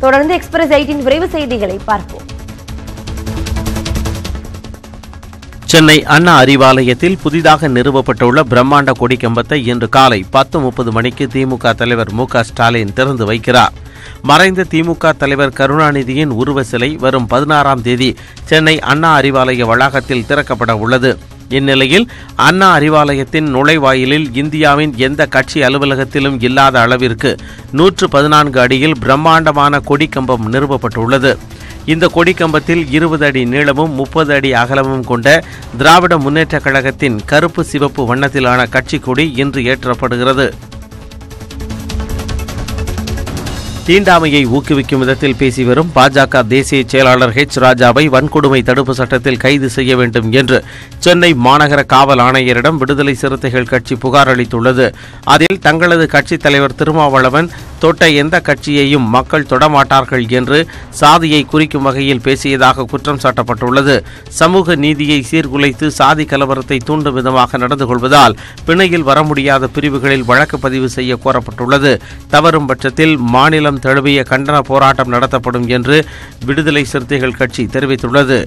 தொடர்ந்து express eighteen விரைவு செய்திகளை பார்ப்போம் சென்னை அண்ணா அறிவாலயத்தில் புதிதாக நிறுவப்பட்டுள்ள பிரம்மாண்ட கொடி கம்பத்தை இன்று காலை பத்து முப்பது மணிக்கு திமுக தலைவர் மு க ஸ்டாலின் திறந்து வைக்கிறார் மறைந்த திமுக தலைவர் கருணாநிதியின் உருவ சிலை வரும் பதினாறாம் தேதி சென்னை அண்ணா அறிவாலய வளாகத்தில் திறக்கப்பட உள்ளது இந்நிலையில் அண்ணா அறிவாலயத்தின் நுழைவாயிலில் இந்தியாவின் எந்த கட்சி அலுவலகத்திலும் இல்லாத அளவிற்கு நூற்று பதினான்கு அடியில் பிரம்மாண்டமான கொடி கம்பம் நிறுவப்பட்டுள்ளது இந்த கொடி கம்பத்தில் இருபது அடி நீளமும் முப்பது அடி அகலமும் கொண்ட திராவிட முன்னேற்றக் கழகத்தின் கருப்பு சிவப்பு வண்ணத்திலான கட்சி கொடி இன்று ஏற்றப்படுகிறது தீண்டாமையை ஊக்குவிக்கும் விதத்தில் பேசி வரும் பாஜக தேசிய செயலாளர் ஹெச் ராஜாவை வன்கொடுமை தடுப்பு சட்டத்தில் கைது செய்ய வேண்டும் என்று சென்னை மாநகர காவல் ஆணையரிடம் விடுதலை சிறுத்தைகள் கட்சி புகார் அளித்துள்ளது அதில் தங்களது கட்சித் தலைவர் திருமாவளவன் தொட்ட எந்த கட்சியையும் மக்கள் தொடமாட்டார்கள் என்று சாதியை குறிக்கும் வகையில் பேசியதாக குற்றம் சாட்டப்பட்டுள்ளது சமூக நீதியை சீர்குலைத்து சாதி கலவரத்தை தூண்டும் விதமாக நடந்து கொள்வதால் பிணையில் வர முடியாத பிரிவுகளில் வழக்கு பதிவு செய்ய கோரப்பட்டுள்ளது தவறும் பட்சத்தில் மாநிலம் தழுவிய கண்டன போராட்டம் நடத்தப்படும் என்று விடுதலை சிறுத்தைகள் கட்சி தெரிவித்துள்ளது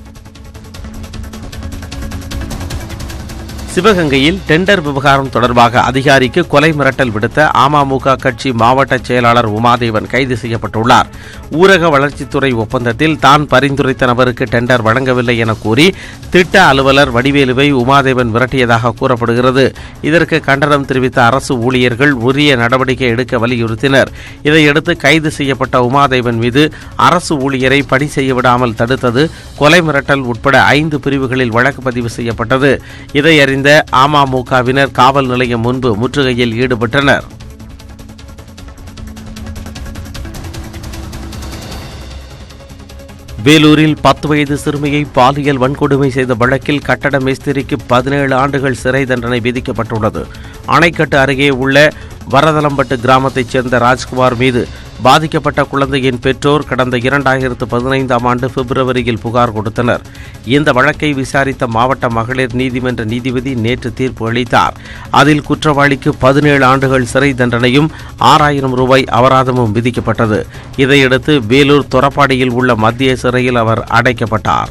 சிவகங்கையில் டெண்டர் விவகாரம் தொடர்பாக அதிகாரிக்கு கொலை மிரட்டல் விடுத்த அமமுக கட்சி மாவட்ட செயலாளர் உமாதேவன் கைது செய்யப்பட்டுள்ளார் ஊரக வளர்ச்சித்துறை ஒப்பந்தத்தில் தான் பரிந்துரைத்த நபருக்கு டெண்டர் வழங்கவில்லை என கூறி திட்ட அலுவலர் வடிவேலுவை உமாதேவன் மிரட்டியதாக கூறப்படுகிறது இதற்கு கண்டனம் தெரிவித்த அரசு ஊழியர்கள் உரிய நடவடிக்கை எடுக்க வலியுறுத்தினர் இதையடுத்து கைது செய்யப்பட்ட உமாதேவன் மீது அரசு ஊழியரை பணி செய்ய விடாமல் தடுத்தது கொலை மிரட்டல் உட்பட ஐந்து பிரிவுகளில் வழக்கு பதிவு செய்யப்பட்டது இதை அறிந்த அமமுகவினர் காவல் நிலையம் முன்பு முற்றுகையில் ஈடுபட்டனர் வேலூரில் பத்து வயது சிறுமியை பாலியல் வன்கொடுமை செய்த வழக்கில் கட்டட மேஸ்திரிக்கு பதினேழு ஆண்டுகள் சிறை தண்டனை விதிக்கப்பட்டுள்ளது அணைக்கட்டு அருகே உள்ள வரதலம்பட்டு கிராமத்தைச் சேர்ந்த ராஜ்குமார் மீது பாதிக்கப்பட்ட குழந்தையின் பெற்றோர் கடந்த இரண்டாயிரத்து பதினைந்தாம் ஆண்டு பிப்ரவரியில் புகார் கொடுத்தனர் இந்த வழக்கை விசாரித்த மாவட்ட மகளிர் நீதிமன்ற நீதிபதி நேற்று தீர்ப்பு அளித்தார் அதில் குற்றவாளிக்கு பதினேழு ஆண்டுகள் சிறை தண்டனையும் ஆறாயிரம் ரூபாய் அபராதமும் விதிக்கப்பட்டது இதையடுத்து வேலூர் தொரப்பாடியில் உள்ள மத்திய சிறையில் அவர் அடைக்கப்பட்டார்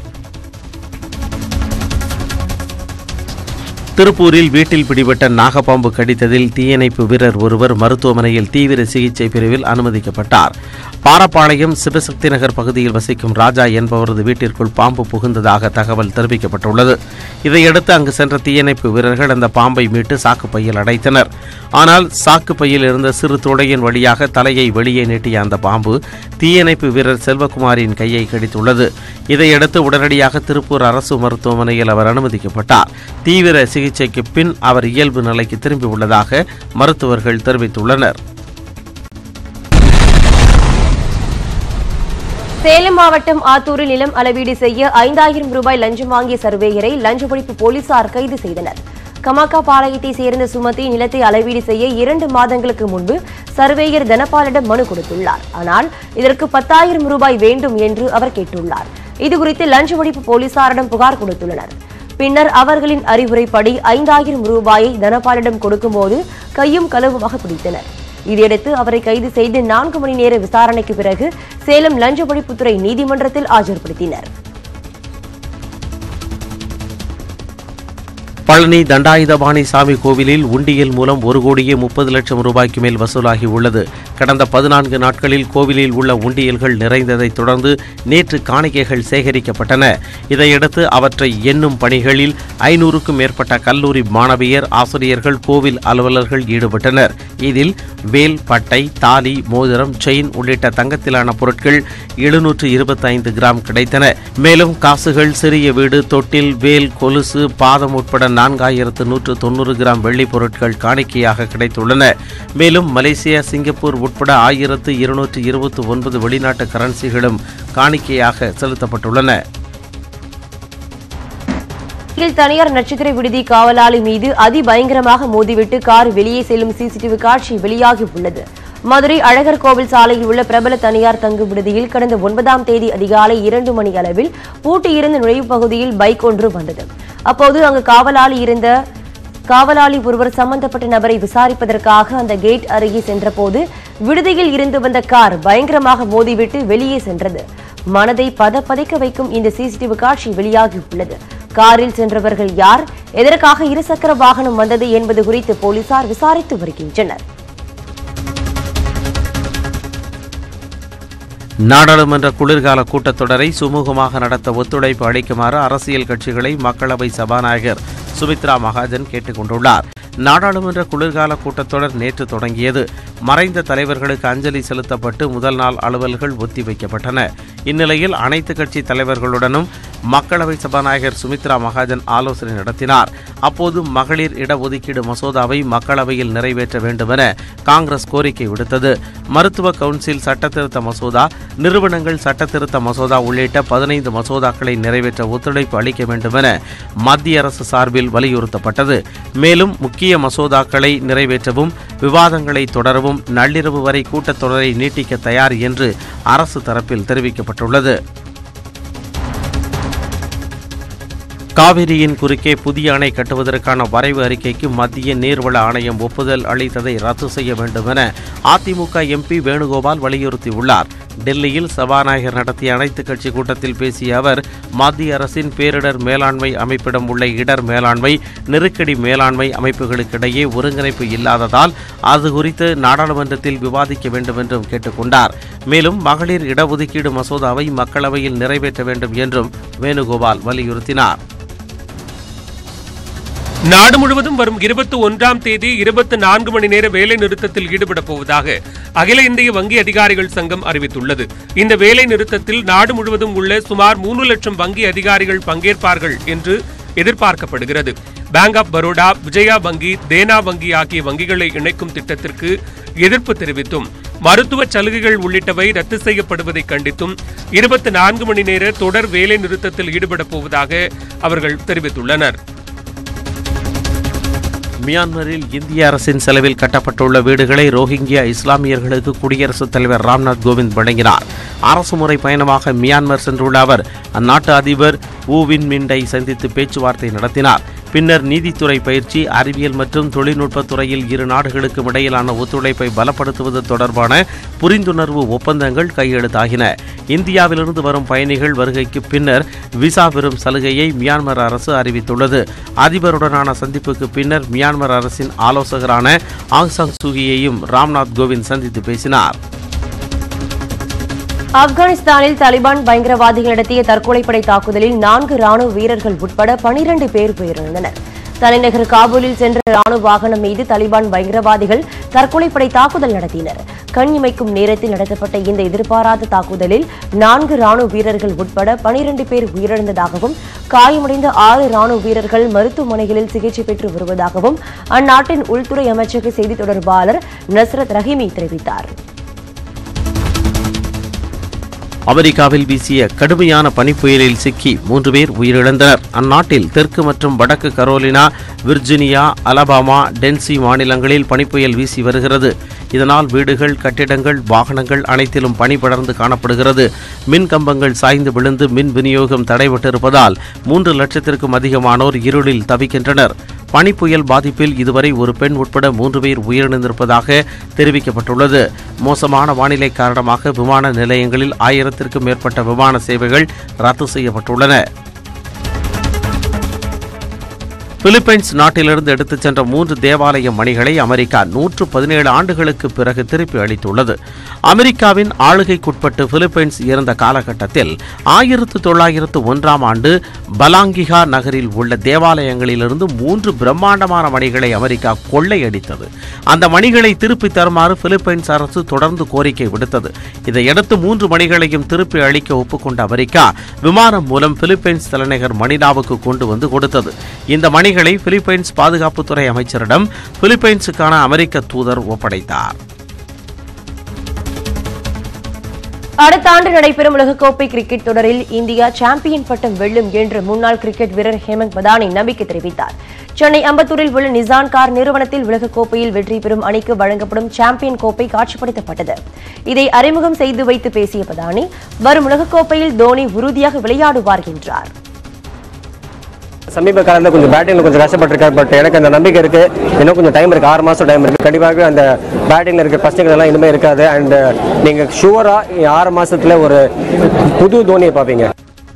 திருப்பூரில் வீட்டில் பிடிபட்ட நாகப்பாம்பு கடித்ததில் தீயணைப்பு வீரர் ஒருவர் மருத்துவமனையில் தீவிர சிகிச்சை பிரிவில் அனுமதிக்கப்பட்டார் பாரப்பாளையம் சிவசக்தி நகர் பகுதியில் வசிக்கும் ராஜா என்பவரது வீட்டிற்குள் பாம்பு புகுந்ததாக தகவல் தெரிவிக்கப்பட்டுள்ளது இதையடுத்து அங்கு சென்ற தீயணைப்பு வீரர்கள் அந்த பாம்பை மீட்டு சாக்குப்பையில் அடைத்தனர் ஆனால் சாக்குப்பையில் இருந்த சிறு துளையின் வழியாக தலையை வெளியே நீட்டிய அந்த பாம்பு தீயணைப்பு வீரர் செல்வகுமாரின் கையை கடித்துள்ளது இதையடுத்து உடனடியாக திருப்பூர் அரசு மருத்துவமனையில் அவர் அனுமதிக்கப்பட்டார் தீவிர சிகிச்சைக்கு பின் அவர் இயல்பு நிலைக்கு திரும்பியுள்ளதாக மருத்துவர்கள் தெரிவித்துள்ளனர் சேலம் மாவட்டம் ஆத்தூரில் நிலம் அளவீடு செய்ய ஐந்தாயிரம் ரூபாய் லஞ்சம் வாங்கிய சர்வேயரை லஞ்ச ஒழிப்பு போலீசார் கைது செய்தனர் கமாக்கா பாளையத்தை சேர்ந்த சுமதி நிலத்தை அளவீடு செய்ய இரண்டு மாதங்களுக்கு முன்பு சர்வேயர் தனபாலிடம் மனு கொடுத்துள்ளார் ஆனால் இதற்கு பத்தாயிரம் ரூபாய் வேண்டும் என்று அவர் கேட்டுள்ளார் இதுகுறித்து லஞ்ச ஒழிப்பு போலீசாரிடம் புகார் கொடுத்துள்ளனர் பின்னர் அவர்களின் அறிவுரைப்படி ஐந்தாயிரம் ரூபாயை தனபாலிடம் கொடுக்கும்போது கையும் களவுமாக பிடித்தனர் இதையடுத்து அவரை கைது செய்து நான்கு மணி நேர விசாரணைக்கு பிறகு சேலம் லஞ்ச ஒழிப்புத்துறை நீதிமன்றத்தில் ஆஜர்படுத்தினர் பழனி தண்டாயுதபாணி சாமி கோவிலில் உண்டியல் மூலம் ஒரு கோடியே முப்பது லட்சம் ரூபாய்க்கு மேல் வசூலாகி உள்ளது கடந்த பதினான்கு நாட்களில் கோவிலில் உள்ள உண்டியல்கள் நிறைந்ததைத் தொடர்ந்து நேற்று காணிக்கைகள் சேகரிக்கப்பட்டன இதையடுத்து அவற்றை எண்ணும் பணிகளில் ஐநூறுக்கும் மேற்பட்ட கல்லூரி மாணவியர் ஆசிரியர்கள் கோவில் அலுவலர்கள் ஈடுபட்டனர் இதில் வேல் பட்டை தாலி மோதிரம் செயின் உள்ளிட்ட தங்கத்திலான பொருட்கள் எழுநூற்று இருபத்தைந்து கிராம் கிடைத்தன மேலும் காசுகள் சிறிய வீடு தொட்டில் வேல் கொலுசு பாதம் உட்பட நான்காயிரத்து நூற்று தொண்ணூறு கிராம் வெள்ளிப் பொருட்கள் காணிக்கையாக கிடைத்துள்ளன மேலும் மலேசியா சிங்கப்பூர் உட்பட ஆயிரத்து இருநூற்று இருபத்தி ஒன்பது வெளிநாட்டு கரன்சிகளும் காணிக்கையாக செலுத்தப்பட்டுள்ளன இதில் தனியார் நட்சத்திர விடுதி காவலாளி மீது அதிபயங்கரமாக மோதிவிட்டு கார் வெளியே செல்லும் சிசிடிவி காட்சி வெளியாகி உள்ளது மதுரை அழகர் கோவில் சாலையில் உள்ள பிரபல தனியார் தங்கும் விடுதியில் கடந்த ஒன்பதாம் தேதி அதிகாலை இரண்டு மணி அளவில் பூட்டியிருந்த நுழைவு பகுதியில் பைக் ஒன்று வந்தது அப்போது அங்கு காவலாளி இருந்த காவலாளி ஒருவர் சம்பந்தப்பட்ட நபரை விசாரிப்பதற்காக அந்த கேட் அருகே சென்றபோது விடுதியில் இருந்து வந்த கார் பயங்கரமாக மோதிவிட்டு வெளியே சென்றது மனதை பதப்பதைக்க வைக்கும் இந்த சிசிடிவி காட்சி வெளியாகி உள்ளது காரில் சென்றவர்கள் யார் எதற்காக இருசக்கர வாகனம் வந்தது என்பது குறித்து போலீசார் விசாரித்து வருகின்றனர் நாடாளுமன்ற குளிர்கால கூட்டத்தொடரை சுமூகமாக நடத்த ஒத்துழைப்பு அளிக்குமாறு அரசியல் கட்சிகளை மக்களவை சபாநாயகர் சுமித்ரா மகாஜன் கேட்டுக் கொண்டுள்ளார் நாடாளுமன்ற குளிர்கால கூட்டத்தொடர் நேற்று தொடங்கியது மறைந்த தலைவர்களுக்கு அஞ்சலி செலுத்தப்பட்டு முதல் நாள் அலுவல்கள் ஒத்திவைக்கப்பட்டன இந்நிலையில் அனைத்து கட்சி தலைவர்களுடனும் மக்களவை சபாநாயகர் சுமித்ரா மகாஜன் ஆலோசனை நடத்தினார் அப்போது மகளிர் இடஒதுக்கீடு மசோதாவை மக்களவையில் நிறைவேற்ற வேண்டுமென காங்கிரஸ் கோரிக்கை விடுத்தது மருத்துவ கவுன்சில் சட்டத்திருத்த மசோதா நிறுவனங்கள் சட்டத்திருத்த மசோதா உள்ளிட்ட பதினைந்து மசோதாக்களை நிறைவேற்ற ஒத்துழைப்பு அளிக்க வேண்டுமென மத்திய அரசு சார்பில் வலியுறுத்தப்பட்டது மேலும் முக்கிய மசோதாக்களை நிறைவேற்றவும் விவாதங்களை தொடரவும் நள்ளிரவு வரை கூட்டத்தொடரை நீட்டிக்க தயார் என்று அரசு தரப்பில் தெரிவிக்கப்பட்டுள்ளது காவிரியின் குறுக்கே புதிய அணை கட்டுவதற்கான வரைவு அறிக்கைக்கு மத்திய நீர்வள ஆணையம் ஒப்புதல் அளித்ததை ரத்து செய்ய வேண்டும் என அதிமுக எம்பி வேணுகோபால் வலியுறுத்தியுள்ளார் டெல்லியில் சபாநாயகர் நடத்திய அனைத்து கட்சி கூட்டத்தில் பேசிய அவர் மத்திய அரசின் பேரிடர் மேலாண்மை அமைப்பிடம் உள்ள இடர் மேலாண்மை நெருக்கடி மேலாண்மை அமைப்புகளுக்கிடையே ஒருங்கிணைப்பு இல்லாததால் அது குறித்து நாடாளுமன்றத்தில் விவாதிக்க வேண்டும் என்றும் கேட்டுக்கொண்டார் மேலும் மகளிர் இடஒதுக்கீடு மசோதாவை மக்களவையில் நிறைவேற்ற வேண்டும் என்றும் வேணுகோபால் வலியுறுத்தினார் நாடு முழுவதும் வரும் இருபத்தி ஒன்றாம் தேதி இருபத்தி நான்கு மணி நேர வேலை நிறுத்தத்தில் ஈடுபடப் போவதாக அகில இந்திய வங்கி அதிகாரிகள் சங்கம் அறிவித்துள்ளது இந்த வேலை நிறுத்தத்தில் நாடு முழுவதும் உள்ள சுமார் மூன்று லட்சம் வங்கி அதிகாரிகள் பங்கேற்பார்கள் என்று எதிர்பார்க்கப்படுகிறது பேங்க் ஆப் பரோடா விஜயா வங்கி தேனா வங்கி ஆகிய வங்கிகளை இணைக்கும் திட்டத்திற்கு எதிர்ப்பு தெரிவித்தும் மருத்துவ சலுகைகள் உள்ளிட்டவை ரத்து செய்யப்படுவதை கண்டித்தும் இருபத்தி நான்கு மணி நேர தொடர் வேலை நிறுத்தத்தில் ஈடுபடப் போவதாக அவர்கள் தெரிவித்துள்ளனர் மியான்மரில் இந்திய அரசின் செலவில் கட்டப்பட்டுள்ள வீடுகளை ரோஹிங்கியா இஸ்லாமியர்களுக்கு குடியரசுத் தலைவர் ராம்நாத் கோவிந்த் வழங்கினார் அரசுமுறை பயணமாக மியான்மர் சென்றுள்ள அவர் அந்நாட்டு அதிபர் ஊ வின் மிண்டை சந்தித்து பேச்சுவார்த்தை நடத்தினார் பின்னர் நீதித்துறை பயிற்சி அறிவியல் மற்றும் தொழில்நுட்பத் துறையில் இரு நாடுகளுக்கும் இடையிலான ஒத்துழைப்பை பலப்படுத்துவது தொடர்பான புரிந்துணர்வு ஒப்பந்தங்கள் கையெழுத்தாகின இந்தியாவிலிருந்து வரும் பயணிகள் வருகைக்கு பின்னர் விசா பெறும் சலுகையை மியான்மர் அரசு அறிவித்துள்ளது அதிபருடனான சந்திப்புக்கு பின்னர் மியான்மர் அரசின் ஆலோசகரான ஆங் சாங் சூகியையும் ராம்நாத் கோவிந்த் சந்தித்து பேசினார் ஆப்கானிஸ்தானில் தாலிபான் பயங்கரவாதிகள் நடத்திய தற்கொலைப்படை தாக்குதலில் நான்கு ராணுவ வீரர்கள் உட்பட பனிரண்டு பேர் உயிரிழந்தனர் தலைநகர் காபூலில் சென்ற ராணுவ வாகனம் மீது தாலிபான் பயங்கரவாதிகள் தற்கொலைப்படை தாக்குதல் நடத்தினர் கண் இமைக்கும் நேரத்தில் நடத்தப்பட்ட இந்த எதிர்பாராத தாக்குதலில் நான்கு ராணுவ வீரர்கள் உட்பட பனிரண்டு பேர் உயிரிழந்ததாகவும் காயமடைந்த ஆறு ராணுவ வீரர்கள் மருத்துவமனைகளில் சிகிச்சை பெற்று வருவதாகவும் அந்நாட்டின் உள்துறை அமைச்சக செய்தி தொடர்பாளர் நஸ்ரத் ரஹீமி தெரிவித்தார் அமெரிக்காவில் வீசிய கடுமையான பனிப்புயலில் சிக்கி மூன்று பேர் உயிரிழந்தனர் அந்நாட்டில் தெற்கு மற்றும் வடக்கு கரோலினா விர்ஜினியா அலபாமா டென்சி மாநிலங்களில் பனிப்புயல் வீசி வருகிறது இதனால் வீடுகள் கட்டிடங்கள் வாகனங்கள் அனைத்திலும் பனி படர்ந்து காணப்படுகிறது மின் கம்பங்கள் சாய்ந்து விழுந்து மின் விநியோகம் தடைபட்டிருப்பதால் மூன்று லட்சத்திற்கும் அதிகமானோர் இருளில் தவிக்கின்றனர் பனிப்புயல் பாதிப்பில் இதுவரை ஒரு பெண் உட்பட மூன்று பேர் உயிரிழந்திருப்பதாக தெரிவிக்கப்பட்டுள்ளது மோசமான வானிலை காரணமாக விமான நிலையங்களில் ஆயிரத்திற்கும் மேற்பட்ட விமான சேவைகள் ரத்து செய்யப்பட்டுள்ளன பிலிப்பைன்ஸ் நாட்டிலிருந்து எடுத்துச் சென்ற மூன்று தேவாலய மணிகளை அமெரிக்கா நூற்று பதினேழு ஆண்டுகளுக்கு பிறகு திருப்பி அளித்துள்ளது அமெரிக்காவின் ஆளுகைக்குட்பட்டு பிலிப்பைன்ஸ் இருந்த காலகட்டத்தில் ஆயிரத்து தொள்ளாயிரத்து ஒன்றாம் ஆண்டு பலாங்கிகா நகரில் உள்ள தேவாலயங்களிலிருந்து மூன்று பிரம்மாண்டமான மணிகளை அமெரிக்கா கொள்ளையடித்தது அந்த மணிகளை திருப்பி தருமாறு பிலிப்பைன்ஸ் அரசு தொடர்ந்து கோரிக்கை விடுத்தது இதையடுத்து மூன்று மணிகளையும் திருப்பி அளிக்க ஒப்புக்கொண்ட அமெரிக்கா விமானம் மூலம் பிலிப்பைன்ஸ் தலைநகர் மணிலாவுக்கு கொண்டு வந்து கொடுத்தது இந்த மணிகளை பிலிப்பைன்ஸ் பாதுகாப்புத்துறை அமைச்சரிடம் பிலிப்பைன்ஸுக்கான அமெரிக்க தூதர் ஒப்படைத்தார் அடுத்த ஆண்டு நடைபெறும் உலகக்கோப்பை கிரிக்கெட் தொடரில் இந்தியா சாம்பியன் பட்டம் வெல்லும் என்று முன்னாள் கிரிக்கெட் வீரர் ஹேமந்த் மதானி நம்பிக்கை தெரிவித்தார் சென்னை அம்பத்தூரில் உள்ள நிசான் கார் நிறுவனத்தில் உலகக்கோப்பையில் வெற்றி பெறும் அணிக்கு வழங்கப்படும் சாம்பியன் கோப்பை காட்சிப்படுத்தப்பட்டது இதை அறிமுகம் செய்து வைத்து பேசிய பதானி வரும் உலகக்கோப்பையில் தோனி உறுதியாக விளையாடுவார் என்றார் சமீப காலத்தில் கொஞ்சம் பேட்டிங்கில் கொஞ்சம் கஷ்டப்பட்டிருக்காரு பட் எனக்கு அந்த நம்பிக்கை இருக்கு இன்னும் கொஞ்சம் டைம் இருக்கு ஆறு மாதம் டைம் இருக்கு கண்டிப்பாக அந்த பேட்டிங்கில் இருக்க பிரச்சனைகள் எல்லாம் இனிமேல் இருக்காது அண்ட் நீங்கள் ஷுவராக ஆறு மாசத்துல ஒரு புது தோனியை பார்ப்பீங்க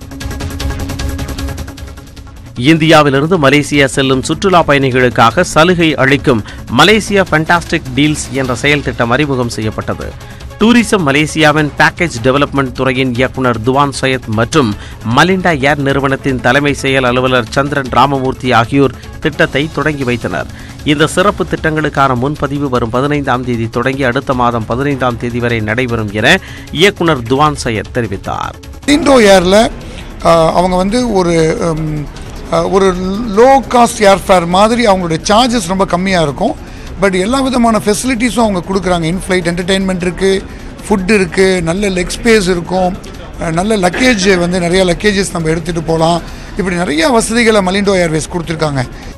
இந்தியாவிலிருந்து மலேசியா செல்லும் சுற்றுலா பயணிகளுக்காக சலுகை அளிக்கும் மலேசியா ஃபண்டாஸ்டிக் டீல்ஸ் என்ற செயல் திட்டம் அறிமுகம் செய்யப்பட்டது டூரிசம் மலேசியாவின் பேக்கேஜ் டெவலப்மெண்ட் துறையின் இயக்குனர் துவான் சையத் மற்றும் மலிண்டா ஏர் நிறுவனத்தின் தலைமை செயல் அலுவலர் சந்திரன் ராமமூர்த்தி ஆகியோர் திட்டத்தை தொடங்கி வைத்தனர் இந்த சிறப்பு திட்டங்களுக்கான முன்பதிவு வரும் பதினைந்தாம் தேதி தொடங்கி அடுத்த மாதம் பதினைந்தாம் தேதி வரை நடைபெறும் என இயக்குனர் துவான் சையத் தெரிவித்தார் இண்டோ ஏரில் அவங்க வந்து ஒரு ஹம், அஹ், ஒரு லோ காஸ்ட் ஏர்ஃபேர் மாதிரி அவங்களுடைய சார்ஜஸ் ரொம்ப கம்மியாக இருக்கும் பட் எல்லா விதமான ஃபெசிலிட்டிஸும் அவங்க கொடுக்குறாங்க இன்ஃப்ளைட் என்டர்டெயின்மெண்ட் இருக்குது ஃபுட் இருக்குது நல்ல லெக் ஸ்பேஸ் இருக்கும் அஹ், நல்ல லக்கேஜ் வந்து நிறைய லக்கேஜஸ் நம்ம எடுத்துகிட்டு போகலாம் இப்படி நிறைய வசதிகளை மலிண்டோ ஏர்வேஸ் கொடுத்துருக்காங்க